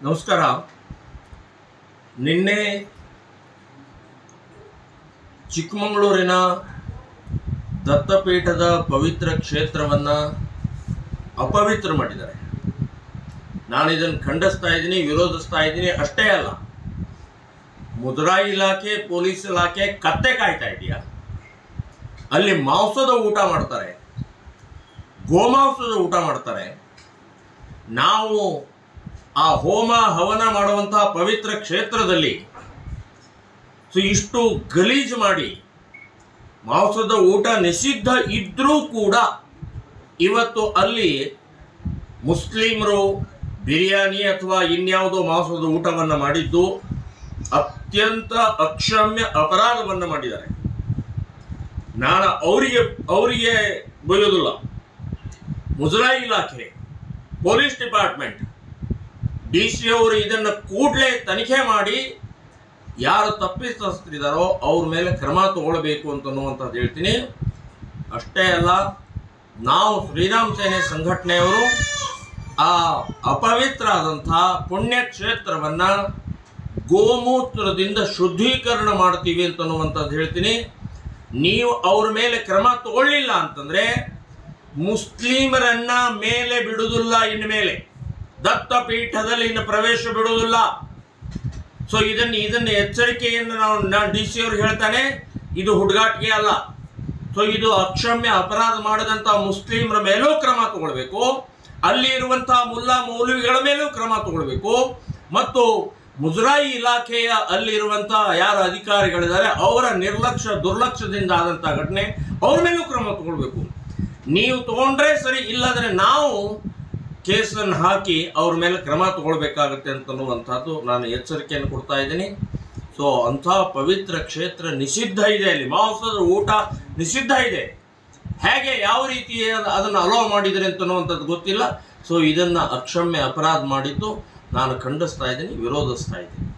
ನಮಸ್ಕಾರ ನಿನ್ನೆ ಚಿಕ್ಕಮಗಳೂರಿನ ದತ್ತಪೀಠದ ಪವಿತ್ರ ಕ್ಷೇತ್ರವನ್ನು ಅಪವಿತ್ರ ಮಾಡಿದ್ದಾರೆ ನಾನು ಇದನ್ನು ಖಂಡಿಸ್ತಾ ಇದ್ದೀನಿ ವಿರೋಧಿಸ್ತಾ ಇದ್ದೀನಿ ಅಷ್ಟೇ ಅಲ್ಲ ಮುದ್ರಾಯಿ ಇಲಾಖೆ ಪೊಲೀಸ್ ಇಲಾಖೆ ಕತ್ತೆ ಕಾಯ್ತಾ ಇದೆಯಾ ಅಲ್ಲಿ ಮಾಂಸದ ಊಟ ಮಾಡ್ತಾರೆ ಗೋಮಾಂಸದ ಊಟ ಮಾಡ್ತಾರೆ ನಾವು ಆ ಹೋಮ ಹವನ ಮಾಡುವಂತಹ ಪವಿತ್ರ ಕ್ಷೇತ್ರದಲ್ಲಿ ಸೊ ಇಷ್ಟು ಗಲೀಜು ಮಾಡಿ ಮಾಂಸದ ಊಟ ನಿಷಿದ್ಧ ಇದ್ರೂ ಕೂಡ ಇವತ್ತು ಅಲ್ಲಿ ಮುಸ್ಲಿಮರು ಬಿರಿಯಾನಿ ಅಥವಾ ಇನ್ಯಾವುದೋ ಮಾಂಸದ ಊಟವನ್ನು ಮಾಡಿದ್ದು ಅತ್ಯಂತ ಅಕ್ಷಮ್ಯ ಅಪರಾಧವನ್ನು ಮಾಡಿದ್ದಾರೆ ನಾನು ಅವರಿಗೆ ಅವರಿಗೆ ಬೈಯೋದಿಲ್ಲ ಮುಜರಾಯಿ ಇಲಾಖೆ ಪೊಲೀಸ್ ಡಿಪಾರ್ಟ್ಮೆಂಟ್ ಡಿ ಸಿ ಅವರು ಇದನ್ನು ಕೂಡಲೇ ತನಿಖೆ ಮಾಡಿ ಯಾರು ತಪ್ಪಿತಸ್ಥರಿದ್ದಾರೋ ಅವ್ರ ಮೇಲೆ ಕ್ರಮ ತಗೊಳ್ಬೇಕು ಅಂತನ್ನುವಂಥದ್ದು ಹೇಳ್ತೀನಿ ಅಷ್ಟೇ ಅಲ್ಲ ನಾವು ಶ್ರೀರಾಮ್ ಸೇನೆ ಸಂಘಟನೆಯವರು ಆ ಅಪವಿತ್ರ ಆದಂಥ ಪುಣ್ಯಕ್ಷೇತ್ರವನ್ನು ಗೋಮೂತ್ರದಿಂದ ಶುದ್ಧೀಕರಣ ಮಾಡ್ತೀವಿ ಅಂತನ್ನುವಂಥದ್ದು ಹೇಳ್ತೀನಿ ನೀವು ಅವ್ರ ಮೇಲೆ ಕ್ರಮ ತಗೊಳ್ಳಿಲ್ಲ ಅಂತಂದರೆ ಮುಸ್ಲಿಮರನ್ನ ಮೇಲೆ ಬಿಡುವುದಿಲ್ಲ ಇನ್ನು ಮೇಲೆ ದತ್ತಪೀಠದಲ್ಲಿ ಇನ್ನು ಪ್ರವೇಶ ಬಿಡುವುದಿಲ್ಲ ಸೊ ಇದನ್ನು ಇದನ್ನು ಎಚ್ಚರಿಕೆಯನ್ನು ನಾವು ನಾನು ಡಿ ಸಿ ಅವರು ಹೇಳ್ತಾನೆ ಇದು ಹುಡುಗಾಟಿಕೆ ಅಲ್ಲ ಸೊ ಇದು ಅಕ್ಷಮ್ಯ ಅಪರಾಧ ಮಾಡಿದಂಥ ಮುಸ್ಲಿಮರ ಮೇಲೂ ಕ್ರಮ ತಗೊಳ್ಬೇಕು ಅಲ್ಲಿ ಇರುವಂತಹ ಮುಲ್ಲಾ ಮೌಲವಿಗಳ ಮೇಲೂ ಕ್ರಮ ತಗೊಳ್ಬೇಕು ಮತ್ತು ಮುಜರಾಯಿ ಇಲಾಖೆಯ ಅಲ್ಲಿರುವಂತಹ ಯಾರು ಅಧಿಕಾರಿಗಳಿದ್ದಾರೆ ಅವರ ನಿರ್ಲಕ್ಷ್ಯ ದುರ್ಲಕ್ಷ್ಯದಿಂದ ಆದಂತಹ ಘಟನೆ ಅವ್ರ ಮೇಲೂ ಕ್ರಮ ತಗೊಳ್ಬೇಕು ನೀವು ತಗೊಂಡ್ರೆ ಸರಿ ಇಲ್ಲದ್ರೆ ನಾವು ಕೇಸನ್ನು ಹಾಕಿ ಅವ್ರ ಮೇಲೆ ಕ್ರಮ ತಗೊಳ್ಬೇಕಾಗತ್ತೆ ಅಂತನ್ನುವಂಥದ್ದು ನಾನು ಎಚ್ಚರಿಕೆಯನ್ನು ಕೊಡ್ತಾ ಇದ್ದೀನಿ ಸೊ ಅಂಥ ಪವಿತ್ರ ಕ್ಷೇತ್ರ ನಿಷಿದ್ಧ ಇದೆ ಅಲ್ಲಿ ಮಾಂಸದ ಊಟ ನಿಷಿದ್ಧ ಇದೆ ಹೇಗೆ ಯಾವ ರೀತಿ ಅದನ್ನು ಅಲೋ ಮಾಡಿದರೆ ಅಂತನ್ನುವಂಥದ್ದು ಗೊತ್ತಿಲ್ಲ ಸೊ ಇದನ್ನು ಅಕ್ಷಮ್ಯ ಅಪರಾಧ ಮಾಡಿದ್ದು ನಾನು ಖಂಡಿಸ್ತಾ ಇದ್ದೀನಿ ವಿರೋಧಿಸ್ತಾ ಇದ್ದೀನಿ